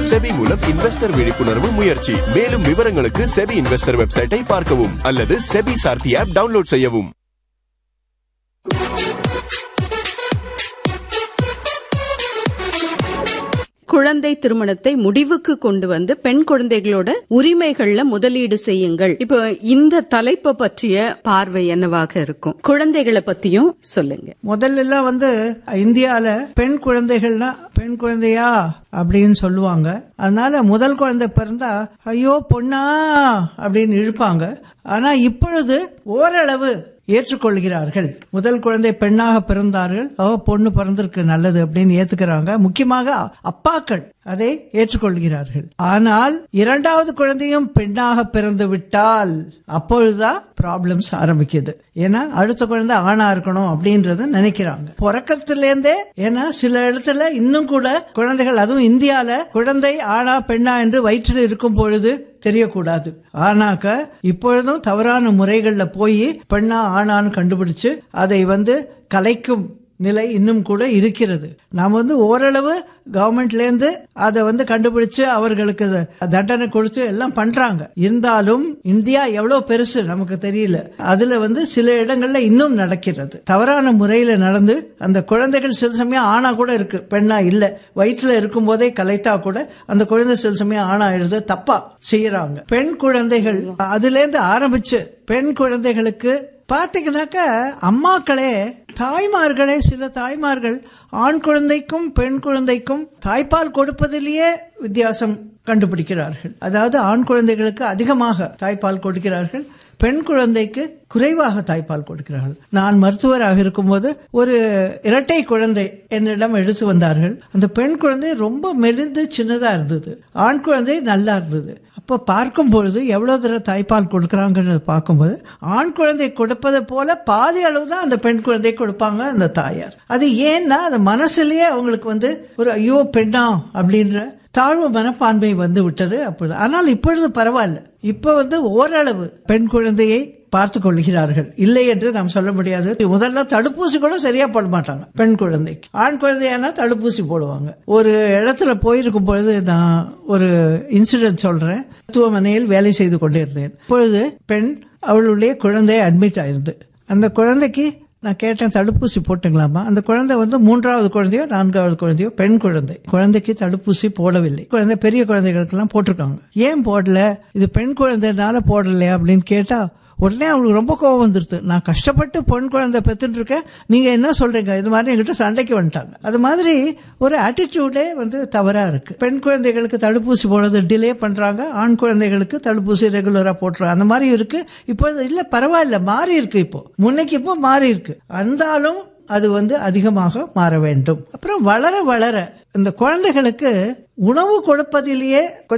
SEBI மூலம் investor விழிப்புணர்வு முயற்சி மேலும் விவரங்களுக்கு செபி இன்வெஸ்டர் வெப்சைட்டை பார்க்கவும் அல்லது செபி சார்த்தி ஆப் டவுன்லோட் செய்யவும் குழந்தை திருமணத்தை முடிவுக்கு கொண்டு வந்து பெண் குழந்தைகளோட உரிமைகள்ல முதலீடு செய்யுங்கள் இப்போ இந்த தலைப்பை பற்றிய பார்வை என்னவாக இருக்கும் குழந்தைகளை பத்தியும் சொல்லுங்க முதல்ல எல்லாம் வந்து இந்தியால பெண் குழந்தைகள்னா பெண் குழந்தையா அப்படின்னு சொல்லுவாங்க அதனால முதல் குழந்தை பிறந்தா ஐயோ பொண்ணா அப்படின்னு இழுப்பாங்க ஆனா இப்பொழுது ஓரளவு ஏற்றுக்கொள்கிறார்கள் முதல் குழந்தை பெண்ணாக பிறந்தார்கள் ஓ பொண்ணு பிறந்திருக்கு நல்லது அப்படின்னு ஏத்துக்கிறாங்க முக்கியமாக அப்பாக்கள் அதை ஏற்றுக்கொள்கிறார்கள் ஆனால் இரண்டாவது குழந்தையும் பெண்ணாக பிறந்து விட்டால் அப்பொழுதுதான் ப்ராப்ளம்ஸ் ஆரம்பிக்குது ஏன்னா அடுத்த குழந்தை ஆணா இருக்கணும் அப்படின்றத நினைக்கிறாங்க பிறக்கத்துல இருந்தே ஏன்னா சில இடத்துல இன்னும் கூட குழந்தைகள் அதுவும் இந்தியால குழந்தை ஆணா பெண்ணா என்று வயிற்றில் இருக்கும் பொழுது தெரியக்கூடாது ஆனாக்க இப்பொழுதும் தவறான முறைகள்ல போய் பெண்ணா ஆணான்னு கண்டுபிடிச்சு அதை வந்து கலைக்கும் நிலை இன்னும் கூட இருக்கிறது நாம் வந்து ஓரளவு கவர்மெண்ட்ல இருந்து அதை வந்து கண்டுபிடிச்சு அவர்களுக்கு தண்டனை கொடுத்து எல்லாம் பண்றாங்க இருந்தாலும் இந்தியா எவ்வளவு பெருசு நமக்கு தெரியல அதுல வந்து சில இடங்கள்ல இன்னும் நடக்கிறது தவறான முறையில நடந்து அந்த குழந்தைகள் சில சமயம் ஆணா கூட இருக்கு பெண்ணா இல்ல வயிற்றுல இருக்கும் போதே கலைத்தா கூட அந்த குழந்தை சில சமயம் ஆணா எழுத தப்பா செய்யறாங்க பெண் குழந்தைகள் அதுல இருந்து ஆரம்பிச்சு பெண் குழந்தைகளுக்கு பாத்தீங்கன்னாக்க அம்மாக்களே தாய்மார்களே சில தாய்மார்கள் ஆண் குழந்தைக்கும் பெண் குழந்தைக்கும் தாய்ப்பால் கொடுப்பதிலேயே வித்தியாசம் கண்டுபிடிக்கிறார்கள் அதாவது ஆண் குழந்தைகளுக்கு அதிகமாக தாய்ப்பால் கொடுக்கிறார்கள் பெண் குழந்தைக்கு குறைவாக தாய்ப்பால் கொடுக்கிறார்கள் நான் மருத்துவராக இருக்கும்போது ஒரு இரட்டை குழந்தை என்னிடம் எடுத்து வந்தார்கள் அந்த பெண் குழந்தை ரொம்ப மெலிந்து சின்னதா இருந்தது ஆண் குழந்தை நல்லா இருந்தது அப்ப பார்க்கும் பொழுது எவ்வளவு தடவை தாய்ப்பால் கொடுக்கறாங்கன்றத பார்க்கும்போது ஆண் குழந்தை கொடுப்பதை போல பாதி அளவு தான் அந்த பெண் குழந்தை கொடுப்பாங்க அந்த தாயார் அது ஏன்னா அந்த மனசுலயே அவங்களுக்கு வந்து ஒரு ஐயோ பெண்ணா அப்படின்ற தாழ்வு மனப்பான்மை வந்து விட்டது அப்பொழுது ஆனால் இப்பொழுது பரவாயில்ல இப்ப வந்து ஓரளவு பெண் குழந்தையை பார்த்து கொள்கிறார்கள் இல்லை என்று நாம் சொல்ல முடியாது முதல்ல தடுப்பூசி கூட சரியா போட மாட்டாங்க பெண் குழந்தைக்கு ஆண் குழந்தையானா தடுப்பூசி போடுவாங்க ஒரு இடத்துல போயிருக்கும் பொழுது நான் ஒரு இன்சிடென்ட் சொல்றேன் மருத்துவமனையில் வேலை செய்து கொண்டிருந்தேன் இப்பொழுது பெண் அவளுடைய குழந்தை அட்மிட் ஆயிருந்து அந்த குழந்தைக்கு நான் கேட்டேன் தடுப்பூசி போட்டுங்களாமா அந்த குழந்தை வந்து மூன்றாவது குழந்தையோ நான்காவது குழந்தையோ பெண் குழந்தை குழந்தைக்கு தடுப்பூசி போடவில்லை குழந்தை பெரிய குழந்தைகளுக்கு எல்லாம் போட்டிருக்காங்க ஏன் போடல இது பெண் குழந்தைனால போடலையா அப்படின்னு கேட்டா உடனே அவங்களுக்கு ரொம்ப கோவம் வந்துருது நான் கஷ்டப்பட்டு பொன் குழந்தை பெத்துட்டு இருக்கேன் நீங்க என்ன சொல்றீங்க இது மாதிரி என்கிட்ட சண்டைக்கு வந்துட்டாங்க அது மாதிரி ஒரு ஆட்டிடியூடே வந்து தவறா இருக்கு பெண் குழந்தைகளுக்கு தடுப்பூசி போடுறது டிலே பண்றாங்க ஆண் குழந்தைகளுக்கு தடுப்பூசி ரெகுலரா போட்டுறாங்க அந்த மாதிரி இருக்கு இப்போ இல்ல பரவாயில்ல மாறி இருக்கு இப்போ முன்னைக்கு இப்போ மாறி இருக்கு இருந்தாலும் அது வந்து அதிகமாக மாற வேண்டும் அப்புறம் வளர வளர இந்த குழந்தைகளுக்கு உணவு கொடுப்பதிலேயே